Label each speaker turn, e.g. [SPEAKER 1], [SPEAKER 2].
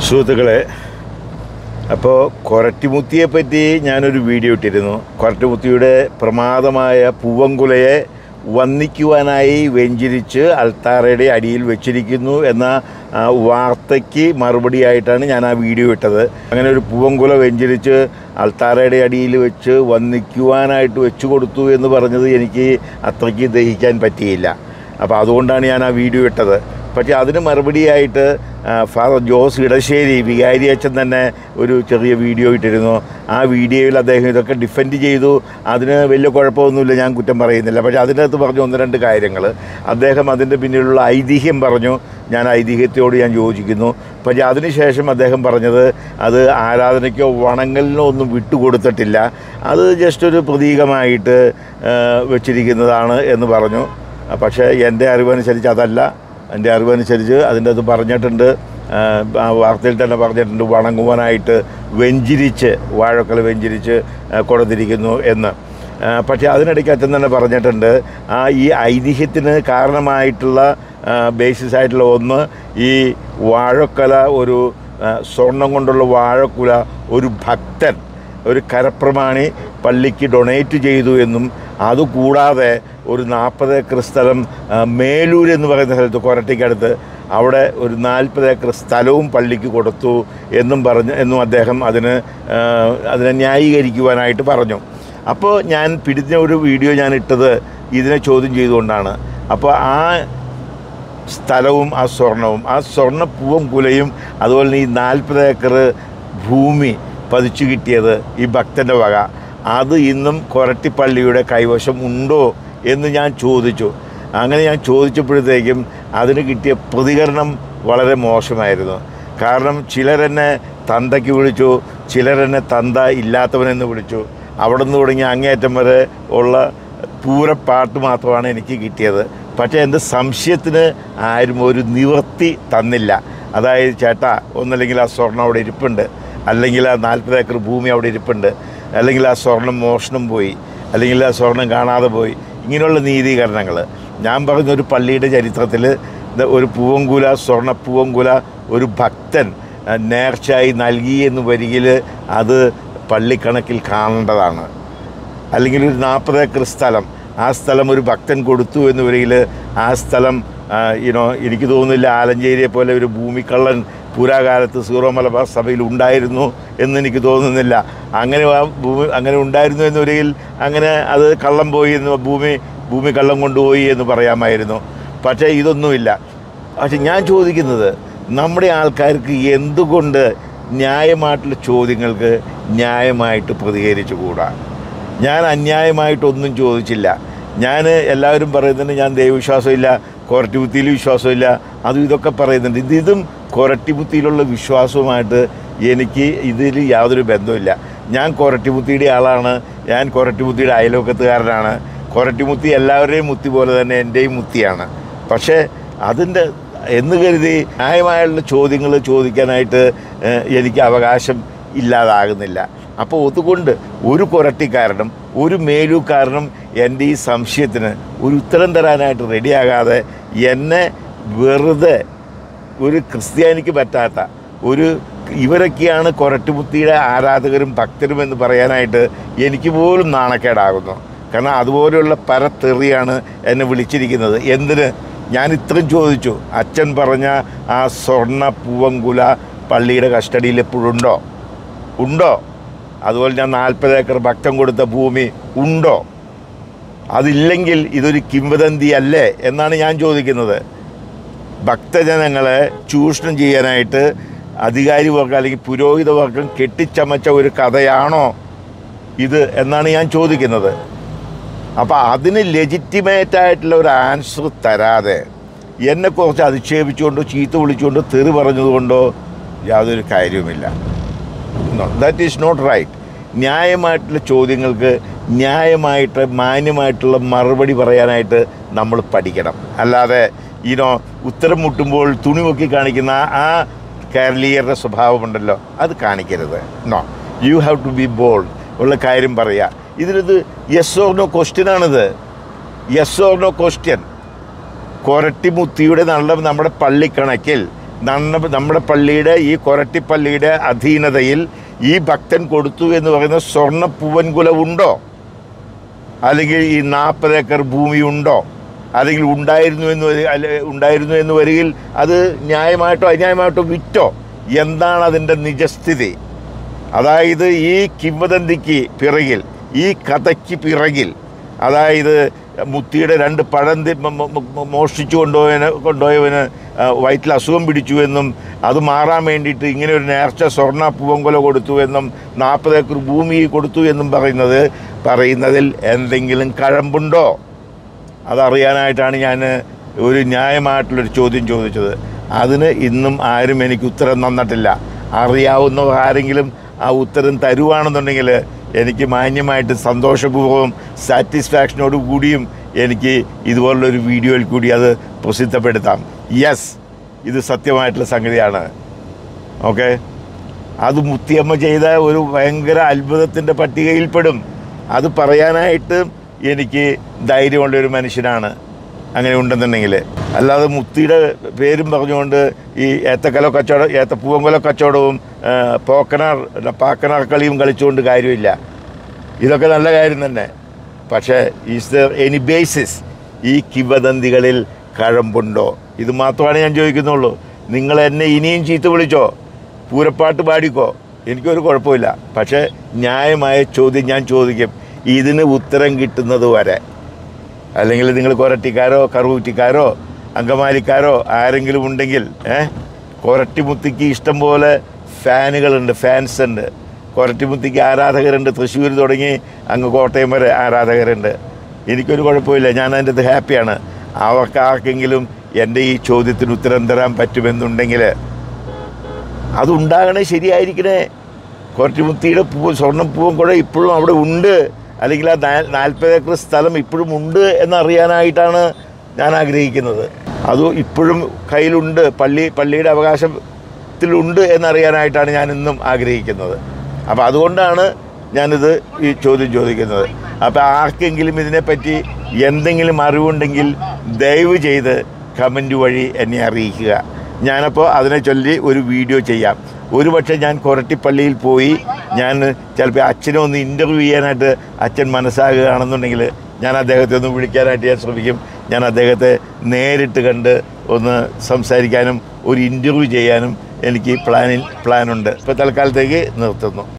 [SPEAKER 1] സുഹൃത്തുക്കളെ അപ്പോൾ കൊരട്ടിമുത്തിയെ പറ്റി ഞാനൊരു വീഡിയോ ഇട്ടിരുന്നു കൊരട്ടിമുത്തിയുടെ പ്രമാദമായ പൂവങ്കുലയെ വന്ദിക്കുവാനായി വെഞ്ചിരിച്ച് അൽത്താറയുടെ അടിയിൽ വെച്ചിരിക്കുന്നു എന്ന ആ, വാർത്തയ്ക്ക് മറുപടിയായിട്ടാണ് ഞാൻ ആ വീഡിയോ ഇട്ടത് അങ്ങനെ ഒരു പൂവങ്കുല വെഞ്ചരിച്ച് അൽത്താറയുടെ അടിയിൽ വെച്ച് വന്ദിക്കുവാനായിട്ട് വെച്ചു കൊടുത്തു എന്ന് പറഞ്ഞത് എനിക്ക് അത്രയ്ക്ക് ദഹിക്കാൻ പറ്റിയില്ല അപ്പോൾ അതുകൊണ്ടാണ് ഞാൻ ആ വീഡിയോ ഇട്ടത് പക്ഷേ അതിന് മറുപടിയായിട്ട് ആ, ഫാദർ ജോസ് ഇടശ്ശേരി വികാരി അച്ഛൻ തന്നെ ഒരു ചെറിയ വീഡിയോ ഇട്ടിരുന്നു ആ വീഡിയോയിൽ അദ്ദേഹം ഇതൊക്കെ ഡിഫെൻഡ് ചെയ്തു അതിന് വലിയ കുഴപ്പമൊന്നുമില്ല ഞാൻ കുറ്റം പറയുന്നില്ല പക്ഷേ അതിനകത്ത് പറഞ്ഞു ഒന്ന് രണ്ട് കാര്യങ്ങൾ അദ്ദേഹം അതിൻ്റെ പിന്നിലുള്ള ഐതിഹ്യം പറഞ്ഞു ഞാൻ ഐതിഹ്യത്തോട് ഞാൻ യോജിക്കുന്നു പക്ഷേ അതിനുശേഷം അദ്ദേഹം പറഞ്ഞത് അത് ആരാധനയ്ക്കോ വണങ്ങലിനോ ഒന്നും വിട്ടുകൊടുത്തിട്ടില്ല അത് ജസ്റ്റ് ഒരു പ്രതീകമായിട്ട് ആ, വെച്ചിരിക്കുന്നതാണ് എന്ന് പറഞ്ഞു ആ, പക്ഷേ എൻ്റെ അറിവനുസരിച്ച് അതല്ല എൻ്റെ അറിവനുസരിച്ച് അതിൻ്റെ അത് പറഞ്ഞിട്ടുണ്ട് ആ, ആ വാർത്തയിൽ തന്നെ പറഞ്ഞിട്ടുണ്ട് വണങ്ങുവാനായിട്ട് വെഞ്ചിരിച്ച് വാഴക്കല വെഞ്ചിരിച്ച് ആ, കൊടുത്തിരിക്കുന്നു എന്ന് ആ, പക്ഷേ അതിനിടയ്ക്ക് അച്ഛൻ തന്നെ പറഞ്ഞിട്ടുണ്ട് ആ ഈ ഐതിഹ്യത്തിന് കാരണമായിട്ടുള്ള ബേസിസ് ആയിട്ടുള്ള ഒന്ന് ഈ വാഴക്കല ഒരു ആ, സ്വർണം കൊണ്ടുള്ള വാഴക്കുല ഒരു ഭക്തൻ ഒരു കരപ്രമാണി പള്ളിക്ക് ഡൊണേറ്റ് ചെയ്തു എന്നും അതുകൂടാതെ ഒരു നാൽപ്പത് ഏക്കർ സ്ഥലം ആ, മേലൂർ എന്ന് പറയുന്ന സ്ഥലത്ത് കൊരട്ടിക്കടുത്ത് അവിടെ ഒരു നാൽപ്പത് ഏക്കർ സ്ഥലവും പള്ളിക്ക് കൊടുത്തു എന്നും പറഞ്ഞു എന്നും അദ്ദേഹം അതിന് ആ, അതിനെ ന്യായീകരിക്കുവാനായിട്ട് പറഞ്ഞു അപ്പോൾ ഞാൻ പിടിച്ച ഒരു വീഡിയോ ഞാൻ ഇട്ടത് ഇതിനെ ചോദ്യം ചെയ്തുകൊണ്ടാണ് അപ്പോൾ ആ സ്ഥലവും ആ സ്വർണവും ആ സ്വർണ്ണപ്പൂവും കുലയും അതുപോലെ തന്നെ ഈ നാൽപ്പത് ഏക്കർ ഭൂമി പതിച്ചു കിട്ടിയത് ഈ ഭക്തൻ്റെ വക അത് ഇന്നും കൊരട്ടിപ്പള്ളിയുടെ കൈവശം ഉണ്ടോ എന്ന് ഞാൻ ചോദിച്ചു അങ്ങനെ ഞാൻ ചോദിച്ചപ്പോഴത്തേക്കും അതിന് കിട്ടിയ പ്രതികരണം വളരെ മോശമായിരുന്നു കാരണം ചിലരെന്നെ തന്തയ്ക്ക് വിളിച്ചു ചിലരെന്നെ തന്ത ഇല്ലാത്തവനെന്ന് വിളിച്ചു അവിടെ നിന്ന് തുടങ്ങി അങ്ങേയറ്റം വരെ ഉള്ള പൂരപ്പാട്ട് മാത്രമാണ് എനിക്ക് കിട്ടിയത് പക്ഷേ എൻ്റെ സംശയത്തിന് ആരും ഒരു നിവൃത്തി തന്നില്ല അതായത് ചേട്ടാ ഒന്നല്ലെങ്കിൽ ആ സ്വർണം അവിടെ ഇരിപ്പുണ്ട് അല്ലെങ്കിൽ ആ നാൽപ്പത് ഏക്കർ ഭൂമി അവിടെ ഇരിപ്പുണ്ട് അല്ലെങ്കിൽ ആ സ്വർണം മോഷണം പോയി അല്ലെങ്കിൽ ആ സ്വർണം കാണാതെ പോയി ഇങ്ങനെയുള്ള നീതീകരണങ്ങൾ ഞാൻ പറഞ്ഞ ഒരു പള്ളിയുടെ ചരിത്രത്തിൽ ഇത് ഒരു പൂവങ്കുല സ്വർണ്ണ പൂവങ്കുല ഒരു ഭക്തൻ ആ, നേർച്ചയായി നൽകി എന്ന് വരികിൽ അത് പള്ളിക്കണക്കിൽ കാണേണ്ടതാണ് അല്ലെങ്കിൽ ഒരു നാൽപ്പത് ഏക്കർ സ്ഥലം ആ സ്ഥലം ഒരു ഭക്തൻ കൊടുത്തു എന്ന് വരികിൽ ആ സ്ഥലം യുനോ എനിക്ക് തോന്നുന്നില്ല ആലഞ്ചേരിയെ പോലെ ഒരു ഭൂമിക്കള്ളൻ പുരാകാലത്ത് സീറോ മലബാർ സഭയിൽ ഉണ്ടായിരുന്നു എന്ന് എനിക്ക് തോന്നുന്നില്ല അങ്ങനെ ആ ഭൂമി അങ്ങനെ ഉണ്ടായിരുന്നു എന്ന് വരികിൽ അങ്ങനെ അത് കള്ളം പോയി എന്ന് ഭൂമി ഭൂമി കള്ളം കൊണ്ടുപോയി എന്ന് പറയാമായിരുന്നു പക്ഷേ ഇതൊന്നുമില്ല പക്ഷെ ഞാൻ ചോദിക്കുന്നത് നമ്മുടെ ആൾക്കാർക്ക് എന്തുകൊണ്ട് ന്യായമായിട്ടുള്ള ചോദ്യങ്ങൾക്ക് ന്യായമായിട്ട് പ്രതികരിച്ചുകൂടാ ഞാൻ അന്യായമായിട്ടൊന്നും ചോദിച്ചില്ല ഞാൻ എല്ലാവരും പറയുന്നുണ്ട് ഞാൻ ദൈവവിശ്വാസമില്ല കൊരട്ടിബുദ്ധിയിൽ വിശ്വാസമില്ല അതും ഇതൊക്കെ പറയുന്നുണ്ട് ഇത് ഇതും കൊരട്ടിബുദ്ധിയിലുള്ള വിശ്വാസവുമായിട്ട് എനിക്ക് ഇതിൽ യാതൊരു ബന്ധവുമില്ല ഞാൻ കൊരട്ടിബുദ്ധിയുടെ ആളാണ് ഞാൻ കൊരട്ടിബുദ്ധിയുടെ അയലോക്കത്തുകാരനാണ് കൊരട്ടിമുത്തി എല്ലാവരുടെയും മുത്തി പോലെ തന്നെ എൻ്റെയും മുത്തിയാണ് പക്ഷേ അതിൻ്റെ എന്ന് കരുതി ന്യായമായുള്ള ചോദ്യങ്ങൾ ചോദിക്കാനായിട്ട് ഏഹ്, എനിക്ക് അവകാശം ഇല്ലാതാകുന്നില്ല അപ്പോൾ അതുകൊണ്ട് ഒരു കൊരട്ടിക്കാരനും ഒരു മേലൂക്കാരനും എൻ്റെ ഈ സംശയത്തിന് ഒരു ഉത്തരം തരാനായിട്ട് റെഡിയാകാതെ എന്നെ വെറുതെ ഒരു ക്രിസ്ത്യാനിക്ക് പറ്റാത്ത ഒരു ഇവരൊക്കെയാണ് കൊരട്ടുമുത്തിയുടെ ആരാധകരും ഭക്തരും എന്ന് പറയാനായിട്ട് എനിക്ക് പോലും നാണക്കേടാകുന്നു കാരണം അതുപോലെയുള്ള പരത്തെറിയാണ് എന്നെ വിളിച്ചിരിക്കുന്നത് എന്തിന് ഞാൻ ഇത്രയും ചോദിച്ചു അച്ഛൻ പറഞ്ഞ ആ സ്വർണ്ണ പൂവങ്കുല പള്ളിയുടെ കസ്റ്റഡിയിൽ എപ്പോഴുണ്ടോ ഉണ്ടോ അതുപോലെ ഞാൻ നാൽപ്പത് ഏക്കർ ഭക്തം കൊടുത്ത ഭൂമി ഉണ്ടോ അതില്ലെങ്കിൽ ഇതൊരു കിംവദന്തി അല്ലേ എന്നാണ് ഞാൻ ചോദിക്കുന്നത് ഭക്തജനങ്ങളെ ചൂഷണം ചെയ്യാനായിട്ട് അധികാരി വർഗം അല്ലെങ്കിൽ പുരോഹിത വർഗം കെട്ടിച്ചമച്ച ഒരു കഥയാണോ ഇത് എന്നാണ് ഞാൻ ചോദിക്കുന്നത് അപ്പോൾ അതിന് ലെജിറ്റിമേറ്റ് ആയിട്ടുള്ള ഒരു ആൻസർ തരാതെ എന്നെ കുറച്ച് അധിക്ഷേപിച്ചുകൊണ്ടോ ചീത്ത വിളിച്ചുകൊണ്ടോ തെറി പറഞ്ഞതുകൊണ്ടോ യാതൊരു കാര്യവുമില്ല ദാറ്റ് ഈസ് നോട്ട് റൈറ്റ് ന്യായമായിട്ടുള്ള ചോദ്യങ്ങൾക്ക് ന്യായമായിട്ട് മാന്യമായിട്ടുള്ള മറുപടി പറയാനായിട്ട് നമ്മൾ പഠിക്കണം അല്ലാതെ ഈനോ ഉത്തരം മുട്ടുമ്പോൾ തുണി മുക്കി കാണിക്കുന്ന ആ കേരളീയരുടെ സ്വഭാവമുണ്ടല്ലോ അത് കാണിക്കരുത് no you have to be bold ഉള്ള കാര്യം പറയുക ഇതിലിത് യെസ് ഓർ നോ ക്വസ്റ്റ്യനാണിത് യെസ് ഓർ നോ ക്വസ്റ്റ്യൻ കൊരട്ടിമുത്തിയുടെ നല്ല നമ്മുടെ പള്ളിക്കണക്കിൽ നമ്മ നമ്മുടെ പള്ളിയുടെ ഈ കൊരട്ടിപ്പള്ളിയുടെ അധീനതയിൽ ഈ ഭക്തൻ കൊടുത്തു എന്ന് പറയുന്ന സ്വർണ്ണ പൂവൻകുലവുണ്ടോ അല്ലെങ്കിൽ ഈ നാൽപ്പത് ഏക്കർ ഭൂമി ഉണ്ടോ അല്ലെങ്കിൽ ഉണ്ടായിരുന്നു എന്ന് വരി- അല്ല ഉണ്ടായിരുന്നു എന്ന് വരികിൽ അത് ന്യായമായിട്ടോ അന്യായമായിട്ടോ വിറ്റോ എന്താണ് അതിൻ്റെ നിജസ്ഥിതി അതായത് ഈ കിംവദന്തിക്ക് പിറകിൽ ഈ കഥയ്ക്ക് പിറകിൽ അതായത് മുത്തിയുടെ രണ്ട് പഴം തി- മ- മ- മ- മോഷ്ടിച്ചു കൊണ്ടുപോയവന് കൊണ്ടുപോയവന് ആ, വയറ്റിൽ അസുഖം പിടിച്ചു എന്നും അത് മാറാൻ വേണ്ടിയിട്ട് ഇങ്ങനെ ഒരു നേർച്ച സ്വർണ്ണ പൂവങ്കുല കൊടുത്തു എന്നും നാൽപ്പത് ഏക്കർ ഭൂമി കൊടുത്തു എന്നും പറയുന്നത് പറയുന്നതിൽ എന്തെങ്കിലും കഴമ്പുണ്ടോ അതറിയാനായിട്ടാണ് ഞാൻ ഒരു ന്യായമായിട്ടുള്ളൊരു ചോദ്യം ചോദിച്ചത് അതിന് ഇന്നും ആരും എനിക്ക് ഉത്തരം തന്നിട്ടില്ല അറിയാവുന്നവർ ആരെങ്കിലും ആ ഉത്തരം തരുവാണെന്നുണ്ടെങ്കിൽ എനിക്ക് മാന്യമായിട്ട് സന്തോഷപൂർവ്വം സാറ്റിസ്ഫാക്ഷനോട് കൂടിയും എനിക്ക് ഇതുപോലുള്ളൊരു വീഡിയോയിൽ കൂടി അത് പ്രസിദ്ധപ്പെടുത്താം യെസ് ഇത് സത്യമായിട്ടുള്ള സംഗതിയാണ് ഓക്കെ അത് മുത്തിയമ്മ ചെയ്ത ഒരു ഭയങ്കര അത്ഭുതത്തിൻ്റെ പട്ടികയിൽപ്പെടും അത് പറയാനായിട്ട് എനിക്ക് ധൈര്യമുള്ള ഒരു മനുഷ്യനാണ് അങ്ങനെ ഉണ്ടെന്നുണ്ടെങ്കിൽ അല്ലാതെ മുത്തിയുടെ പേരും പറഞ്ഞുകൊണ്ട് ഈ ഏത്തക്കല കച്ചവടം ഏത്തപ്പൂവങ്കുല കച്ചവടവും ആ, പോക്കനാർ പാക്കനാർ കളിയും കളിച്ചുകൊണ്ട് കാര്യമില്ല ഇതൊക്കെ നല്ല കാര്യം തന്നെ പക്ഷേ ഈസ് ദർ എനി ബേസിസ് ഈ കിംവദന്തികളിൽ കഴമ്പുണ്ടോ ഇത് മാത്രമാണ് ഞാൻ ചോദിക്കുന്നുള്ളൂ നിങ്ങൾ എന്നെ ഇനിയും ചീത്ത വിളിച്ചോ പൂരപ്പാട്ട് പാടിക്കോ എനിക്കൊരു കുഴപ്പമില്ല പക്ഷേ ന്യായമായ ചോദ്യം ഞാൻ ചോദിക്കും ഇതിന് ഉത്തരം കിട്ടുന്നത് വരെ അല്ലെങ്കിൽ നിങ്ങൾ കൊരട്ടിക്കാരോ കറുകുറ്റിക്കാരോ അങ്കമാലിക്കാരോ ആരെങ്കിലും ഉണ്ടെങ്കിൽ ഏഹ് കൊരട്ടിമുത്തിക്ക് ഇഷ്ടം പോലെ ഫാനുകളുണ്ട് ഫാൻസ് ഉണ്ട് കൊരട്ടിമുത്തിക്ക് ആരാധകരുണ്ട് തൃശ്ശൂർ തുടങ്ങി അങ്ങ് കോട്ടയം വരെ ആരാധകരുണ്ട് എനിക്കൊരു കുഴപ്പമില്ല ഞാൻ അതിൻ്റെ അത് ഹാപ്പിയാണ് അവർക്ക് ആർക്കെങ്കിലും എൻ്റെ ഈ ചോദ്യത്തിന് ഉത്തരം തരാൻ പറ്റുമെന്നുണ്ടെങ്കിൽ അതുണ്ടാകണേ ശരിയായിരിക്കണേ കൊരട്ടിമുത്തിയുടെ പൂ സ്വർണ്ണപ്പൂവും കൂടെ ഇപ്പോഴും അവിടെ ഉണ്ട് അല്ലെങ്കിൽ ആ നാ- നാൽപ്പത് ഏക്കർ സ്ഥലം ഇപ്പോഴും ഉണ്ട് എന്നറിയാനായിട്ടാണ് ഞാൻ ആഗ്രഹിക്കുന്നത് അത് ഇപ്പോഴും കയ്യിലുണ്ട് പള്ളി പള്ളിയുടെ അവകാശത്തിലുണ്ട് എന്നറിയാനായിട്ടാണ് ഞാൻ ഇന്നും ആഗ്രഹിക്കുന്നത് അപ്പോൾ അതുകൊണ്ടാണ് ഞാനിത് ഈ ചോദ്യം ചോദിക്കുന്നത് അപ്പോൾ ആർക്കെങ്കിലും ഇതിനെപ്പറ്റി എന്തെങ്കിലും അറിവുണ്ടെങ്കിൽ ദയവ് ചെയ്ത് കമൻറ്റ് വഴി എന്നെ അറിയിക്കുക ഞാനപ്പോൾ അതിനെ ചൊല്ലി ഒരു വീഡിയോ ചെയ്യാം ഒരുപക്ഷെ ഞാൻ കൊരട്ടിപ്പള്ളിയിൽ പോയി ഞാൻ ചിലപ്പോൾ അച്ഛനെ ഒന്ന് ഇൻ്റർവ്യൂ ചെയ്യാനായിട്ട് അച്ഛൻ മനസ്സാകുകയാണെന്നുണ്ടെങ്കിൽ ഞാൻ അദ്ദേഹത്തെ ഒന്ന് വിളിക്കാനായിട്ട് ഞാൻ ശ്രമിക്കും ഞാൻ അദ്ദേഹത്തെ നേരിട്ട് കണ്ട് ഒന്ന് സംസാരിക്കാനും ഒരു ഇൻ്റർവ്യൂ ചെയ്യാനും എനിക്ക് പ്ലാനിൽ പ്ലാനുണ്ട് ഇപ്പോൾ തൽക്കാലത്തേക്ക് നിർത്തുന്നു